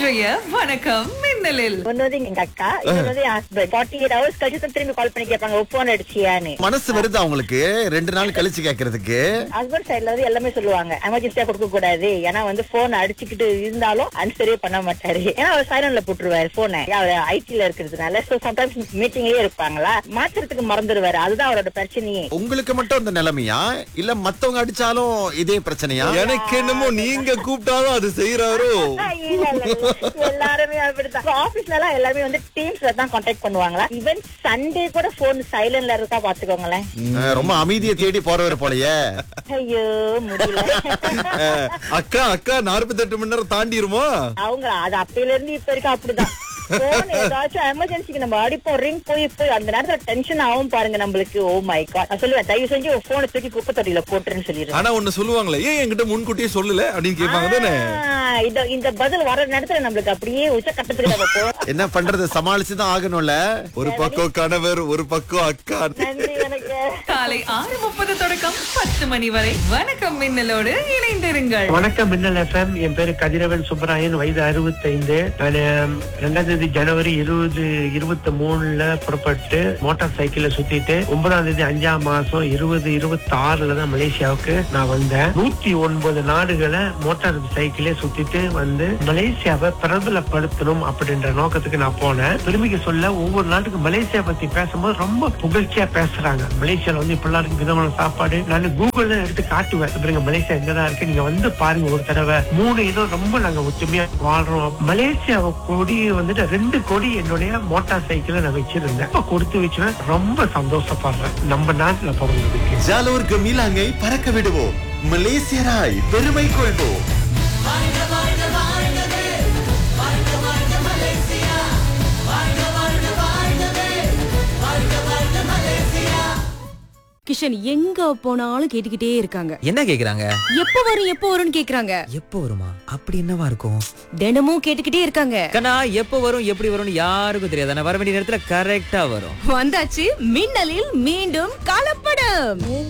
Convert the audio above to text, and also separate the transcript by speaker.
Speaker 1: இன்றைய வணக்கம் மின்னலில்
Speaker 2: ஒன்னு வந்து எங்க அக்கா இன்னொரு வந்து ஹஸ்பண்ட் ஃபார்ட்டி எயிட் ஹவர்ஸ் கழிச்சு தான் திரும்பி கால் பண்ணி கேட்பாங்க போன் அடிச்சியான்னு
Speaker 3: மனசு வருது அவங்களுக்கு ரெண்டு நாள் கழிச்சு கேக்குறதுக்கு
Speaker 2: ஹஸ்பண்ட் சைடுல வந்து எல்லாமே சொல்லுவாங்க எமர்ஜென்சியா கொடுக்க கூடாது ஏன்னா வந்து போன் அடிச்சுக்கிட்டு இருந்தாலும் அன்சரியே பண்ண மாட்டாரு ஏன்னா அவர் சைலண்ட்ல போட்டுருவாரு போனை அவர் ஐடில இருக்கிறதுனால சோ சம்டைம்ஸ் மீட்டிங்லயே இருப்பாங்களா மாத்துறதுக்கு மறந்துடுவாரு அதுதான் அவரோட பிரச்சனையே
Speaker 3: உங்களுக்கு மட்டும் இந்த நிலைமையா இல்ல மத்தவங்க அடிச்சாலும் இதே பிரச்சனையா
Speaker 4: எனக்கு என்னமோ நீங்க கூப்பிட்டாலும் அது செய்யறாரோ
Speaker 2: இல்ல, இல்ல, இல்ல. எல்லாருமே அப்படிதான் ஆபீஸ்ல எல்லாம் எல்லாருமே வந்து டீம்ஸ்ல தான் கான்டாக்ட் பண்ணுவாங்களா ஈவன் சண்டே கூட போன் சைலண்ட்ல இருக்கா பாத்துக்கோங்களேன்
Speaker 3: அஹ், ரொம்ப அமைதியை தேடி போறவர் போலயே
Speaker 2: ஐயோ முடியல
Speaker 4: அஹ், அக்கா அக்கா நாற்பத்தெட்டு மணி நேரம் தாண்டிருமா
Speaker 2: அவங்க அது அப்பையில இருந்து இப்ப வரைக்கும் அப்படிதான் போன் ஏதாச்சும் எமர்ஜென்சிக்கு நம்ம அடிப்போம் ரிங் போய் போய் அந்த நேரத்துல டென்ஷன் ஆகும் பாருங்க நம்மளுக்கு ஓ மை காட் நான் சொல்லுவேன் தயவு செஞ்சு உன் போனை தூக்கி குப்பை தொட்டியில போட்டுருன்னு சொல்லிடுறேன்
Speaker 4: ஆனா ஒண்ணு சொல்லுவாங்களே ஏன் என்கிட்ட முன்கூட்டியே சொல்லல அப்படின்னு கேட்பாங்க தானே
Speaker 2: ஆஹ், இந்த இந்த பதில் வர நேரத்துல நம்மளுக்கு அப்படியே உச்ச கட்டத்துக்கு நம்ம போறோம்
Speaker 3: என்ன பண்றது சமாளிச்சுதான் ஆகணும்ல
Speaker 4: ஒரு பக்கம் கணவர் ஒரு பக்கம் அக்கா
Speaker 2: நன்றி எனக்கு
Speaker 1: காலை ஆறு முப்பது தொடக்கம் பத்து மணி வரை வணக்கம் மின்னலோடு இணைந்திருங்கள்
Speaker 5: வணக்கம் மின்னல் எஃப்எம் என் பேரு கதிரவன் சுப்பராயன் வயது 65 நான் ரெண்டாம் தேதி ஜனவரி இருபது இருபத்தி மூணுல புறப்பட்டு மோட்டார் சைக்கிள்ல சுத்திட்டு ஒன்பதாம் தேதி அஞ்சாம் மாசம் இருபது இருபத்தி ஆறுல தான் மலேசியாவுக்கு நான் வந்தேன் நூத்தி ஒன்பது நாடுகளை மோட்டார் சைக்கிளே சுத்திட்டு வந்து மலேசியாவை பிரபலப்படுத்தணும் அப்படின்ற நோக்கத்துக்கு நான் போனேன் பெருமைக்கு சொல்ல ஒவ்வொரு நாட்டுக்கு மலேசியா பத்தி பேசும்போது ரொம்ப புகழ்ச்சியா பேசுறாங்க மலேசியால வந்து இப்படிலாம் இருக்கு விதமான சாப்பாடு நான் கூகுள்ல எடுத்து காட்டுவேன் பாருங்க மலேசியா எங்கதான் இருக்கு நீங்க வந்து பாருங்க ஒரு தடவை மூணு இடம் ரொம்ப நாங்க ஒற்றுமையா வாழ்றோம் மலேசியா கொடி வந்துட்டு ரெண்டு கொடி என்னுடைய மோட்டார் சைக்கிள நான் வச்சிருந்தேன் இப்ப கொடுத்து வச்சுவேன் ரொம்ப சந்தோஷப்படுறேன் நம்ம நாட்டுல பிறந்ததுக்கு
Speaker 3: ஜாலூர் கமிலாங்கை பறக்க விடுவோம் மலேசியராய் பெருமை கொள்வோம்
Speaker 6: கிஷன் எங்க போனாலும் கேட்டுக்கிட்டே இருக்காங்க
Speaker 7: என்ன கேக்குறாங்க
Speaker 6: எப்ப வரும் எப்ப வரும்னு கேக்குறாங்க
Speaker 7: எப்போ வருமா அப்படி என்னவா இருக்கும்
Speaker 6: தினமும் கேட்டுக்கிட்டே இருக்காங்க
Speaker 7: கண்ணா எப்போ வரும் எப்படி வரும்னு யாருக்கும் தெரியாது ஆனா வர வேண்டிய நேரத்துல கரெக்டா வரும்
Speaker 6: வந்தாச்சு மின்னலில் மீண்டும் கலப்படம்